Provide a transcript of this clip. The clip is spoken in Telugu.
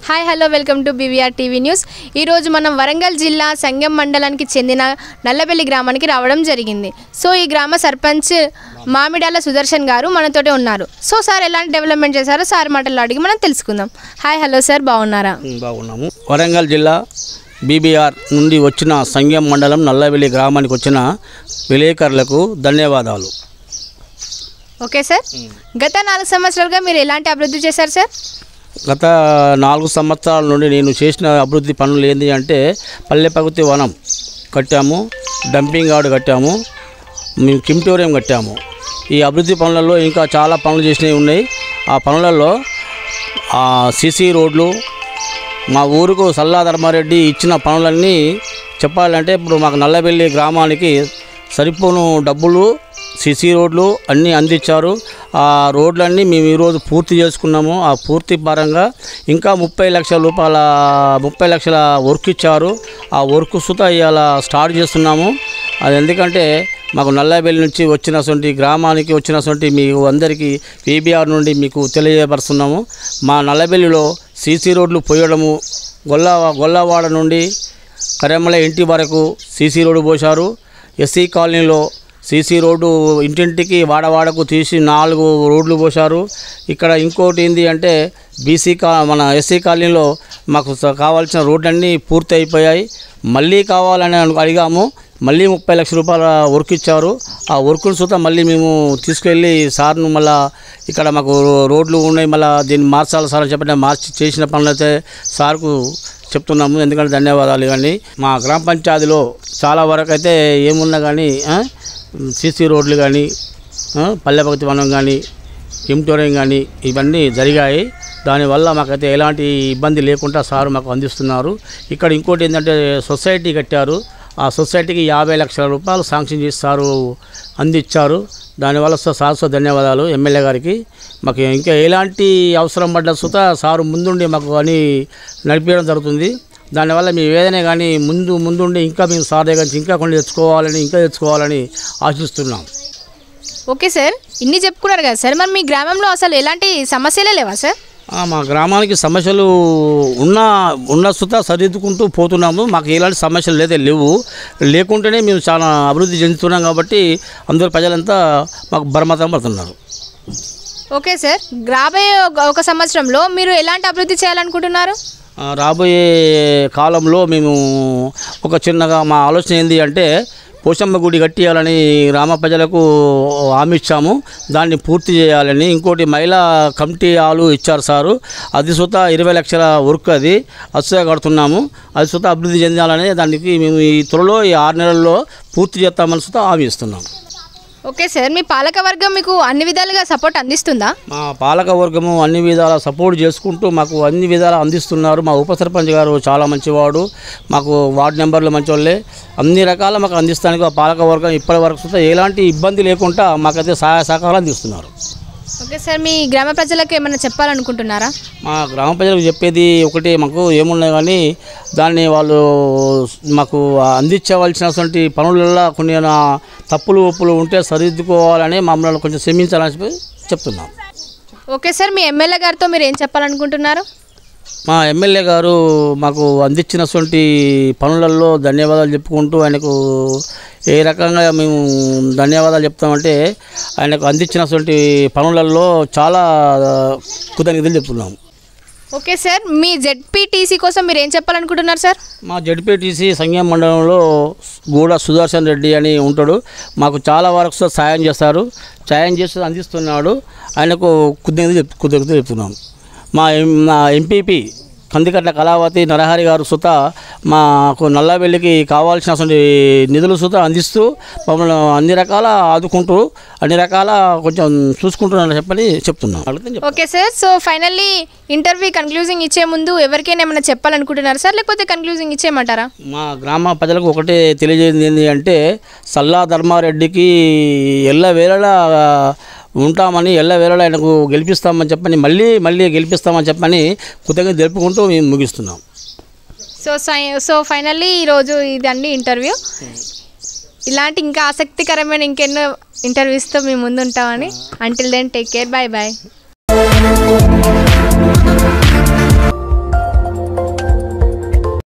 Hi hello welcome to BVR TV news ఈరోజు మనం వరంగల్ జిల్లా సంగం మండలానికి చెందిన నల్లబెల్లి గ్రామానికి రావడం జరిగింది సో ఈ గ్రామ సర్పంచ్ మామిడాల సుదర్శన్ గారు మనతోటే ఉన్నారు సో సార్ ఎలాంటి డెవలప్మెంట్ చేశారో సార్ మాటలు అడిగి మనం తెలుసుకుందాం హాయ్ హలో సార్ బాగున్నారా ఉమ్, బాగున్నాము వరంగల్ జిల్లా బీబీఆర్ నుండి వచ్చిన సంగం మండలం నల్లవెల్లి గ్రామానికి వచ్చిన విలేకరులకు ధన్యవాదాలు ఓకే సార్ గత నాలుగు సంవత్సరాలుగా మీరు ఎలాంటి అభివృద్ధి చేశారు సార్ గత నాలుగు సంవత్సరాల నుండి నేను చేసిన అభివృద్ధి పనులు ఏంటి అంటే పల్లె ప్రగతి వనం కట్టాము డంపింగ్ యార్డ్ కట్టాము మేము కిమ్టోరియం కట్టాము ఈ అభివృద్ధి పనులలో ఇంకా చాలా పనులు చేసినవి ఉన్నాయి ఆ పనులలో సిసి రోడ్లు మా ఊరుకు సల్లా ధర్మారెడ్డి ఇచ్చిన పనులన్నీ చెప్పాలంటే ఇప్పుడు మాకు నల్లబెల్లి గ్రామానికి సరిపోను డబ్బులు సిసి రోడ్లు అన్నీ అందించారు ఆ రోడ్లన్నీ మేము ఈరోజు పూర్తి చేసుకున్నాము ఆ పూర్తి పరంగా ఇంకా ముప్పై లక్షల రూపాయల ముప్పై లక్షల వర్క్ ఇచ్చారు ఆ వర్క్ సుత ఇవాళ స్టార్ట్ చేస్తున్నాము అది ఎందుకంటే మాకు నల్లబెల్లి నుంచి వచ్చినటువంటి గ్రామానికి వచ్చినటువంటి మీకు అందరికీ పీబీఆర్ నుండి మీకు తెలియజేయపరుస్తున్నాము మా నల్లబెల్లిలో సీసీ రోడ్లు పోయడము గొల్ల గొల్లవాడ నుండి కరెమ్మల ఇంటి వరకు సీసీ రోడ్డు పోశారు ఎస్సీ కాలనీలో సీసీ రోడ్డు ఇంటింటికి వాడవాడకు తీసి నాలుగు రోడ్లు పోశారు ఇక్కడ ఇంకోటి ఏంటి అంటే బీసీ కా మన ఎస్సీ కాలనీలో మాకు స- కావాల్సిన రోడ్లన్నీ పూర్తి అయిపోయాయి మళ్ళీ కావాలని అను- అడిగాము మళ్ళీ ముప్పై లక్షల రూపాయల వర్క్ ఇచ్చారు ఆ వర్క్ను సుతా మళ్ళీ మేము తీసుకెళ్ళి సార్ను మళ్ళా ఇక్కడ మాకు రో- రోడ్లు ఉన్నాయి మళ్ళీ దీన్ని మార్చాలి సార్ అని చెప్పి మార్చి చేసిన పనులైతే సార్కు చెప్తున్నాము ఎందుకంటే ధన్యవాదాలు కానీ మా గ్రామ పంచాయతీలో చాలా వరకు అయితే ఏమున్నా కానీ సీసీ రోడ్లు కానీ పల్లె భక్తి వనం కానీ కిమ్టోరియం కానీ ఇవన్నీ జరిగాయి దానివల్ల మాకైతే ఎలాంటి ఇబ్బంది లేకుండా సార్ మాకు అందిస్తున్నారు ఇక్కడ ఇంకోటి ఏంటంటే సొసైటీ కట్టారు ఆ సొసైటీకి యాభై లక్షల రూపాయలు శాంక్షన్ చేసి సారు అందించారు దానివల్ల స- సార్ సో ధన్యవాదాలు ఎమ్మెల్యే గారికి మాకు ఇంకా ఎలాంటి అవసరం పడ్డ సుత సారు ముందుండి మాకు అని నడిపించడం జరుగుతుంది దానివల్ల మేము ఏదైనా కానీ ముందు ముందుండి ఇంకా మేము సార్ దగ్గర నుంచి ఇంకా కొన్ని తెచ్చుకోవాలని ఇంకా తెచ్చుకోవాలని ఆశిస్తున్నాం ఓకే సార్ ఇన్ని చెప్పుకున్నారు కదా సార్ మరి మీ గ్రామంలో అసలు ఎలాంటి సమస్యలే లేవా సార్ ఆ, మా గ్రామానికి సమస్యలు ఉన్న ఉన్న సుత సరిదిద్దుకుంటూ పోతున్నాము మాకు ఎలాంటి సమస్యలు అయితే లేవు లేకుంటేనే మేము చాలా అభివృద్ధి చెందుతున్నాం కాబట్టి అందరు ప్రజలంతా మాకు బరమతం పడుతున్నారు ఓకే సార్ రాబోయే ఒక- ఒక సంవత్సరంలో మీరు ఎలాంటి అభివృద్ధి చేయాలనుకుంటున్నారు ఆ, రాబోయే కాలంలో మేము ఒక చిన్నగా మా ఆలోచన ఏంటి అంటే పోషమ్మ గుడి కట్టియాలని గ్రామ ప్రజలకు హామీ ఇచ్చాము దాన్ని పూర్తి చేయాలని ఇంకోటి మహిళా కమిటీ హాలు ఇచ్చారు సారు అది సుత ఇరవై లక్షల వర్క్ అది అసలు కడుతున్నాము అది సుత అభివృద్ధి చెందాలని దానికి మేము ఈ త్వరలో ఈ ఆరు నెలల్లో పూర్తి చేస్తామని సుత హామీ ఇస్తున్నాం ఓకే సార్ మీ పాలక వర్గం మీకు అన్ని విధాలుగా సపోర్ట్ అందిస్తుందా మా పాలక వర్గము అన్ని విధాల సపోర్ట్ చేసుకుంటూ మాకు అన్ని విధాలు అందిస్తున్నారు మా ఉప సర్పంచ్ గారు చాలా మంచివాడు మాకు వార్డు నెంబర్లు మంచివాళ్ళే అన్ని రకాల మాకు అందిస్తానికి ఆ పాలక వర్గం ఇప్పటి వరకు సుతా ఎలాంటి ఇబ్బంది లేకుండా మాకైతే సహాయ సహకారాలు అందిస్తున్నారు ఓకే సార్ మీ గ్రామ ప్రజలకు ఏమైనా చెప్పాలనుకుంటున్నారా మా గ్రామ ప్రజలకు చెప్పేది ఒకటి మాకు ఏమున్నాయి కానీ దాన్ని వాళ్ళు మాకు అందించవలసినటువంటి పనులలో కొన్ని ఏమైనా తప్పులు ఒప్పులు ఉంటే సరిదిద్దుకోవాలని మమ్మల్ని కొంచెం క్షమించాలని చెప్పి చెప్తున్నాం ఓకే సార్ మీ ఎమ్మెల్యే గారితో మీరు ఏం చెప్పాలనుకుంటున్నారు మా ఎమ్మెల్యే గారు మాకు అందించినటువంటి పనులలో ధన్యవాదాలు చెప్పుకుంటూ ఆయనకు ఏ రకంగా మేము ధన్యవాదాలు చెప్తామంటే ఆయనకు అందించినటువంటి పనులలో చాలా కృతజ్ఞతలు చెప్తున్నాము ఓకే సార్ మీ జెడ్పీటీసీ కోసం మీరు ఏం చెప్పాలనుకుంటున్నారు సార్ మా జడ్పీటీసీ సంఘం మండలంలో గూడ సుదర్శన్ రెడ్డి అని ఉంటాడు మాకు చాలా వరకు సాయం చేస్తారు సాయం చేసి అందిస్తున్నాడు ఆయనకు కృతజ్ఞత చెప్ కృతజ్ఞత చెప్తున్నాం మా ఎం మా ఎంపీపీ కందికట్ల కళావతి నరహరి గారు సుత మాకు నల్లవెల్లికి కావాల్సినటువంటి నిధులు సుత అందిస్తూ మమ్మల్ని అన్ని రకాల ఆదుకుంటూ అన్ని రకాల కొంచెం చూసుకుంటున్నారని చెప్పని చెప్తున్నాం అడిగితే చెప్తాను. Okay sir so finally interview concluding ఇచ్చే ముందు ఎవరికైనా ఏమైనా చెప్పాలనుకుంటున్నారా సార్ లేకపోతే కన్క్లూజింగ్ ఇచ్చేయమంటారా మా గ్రామ ప్రజలకు ఒకటే తెలియజేయండి ఏంటి అంటే సల్లా ధర్మారెడ్డికి ఎల్ల వేళలా ఉంటామని ఎల్ల వేళలా ఆయనకు గెలిపిస్తామని చెప్పని మళ్ళీ మళ్ళీ గెలిపిస్తామని చెప్పని కృతజ్ఞత తెలుపుకుంటూ మేము ముగిస్తున్నాం సో సై సో ఫైనల్లీ ఈరోజు ఇదండి ఇంటర్వ్యూ ఇలాంటి ఇంకా ఆసక్తికరమైన ఇంకెన్నో ఇంటర్వ్యూస్తో మేము ముందు ఉంటామని until then take care bye bye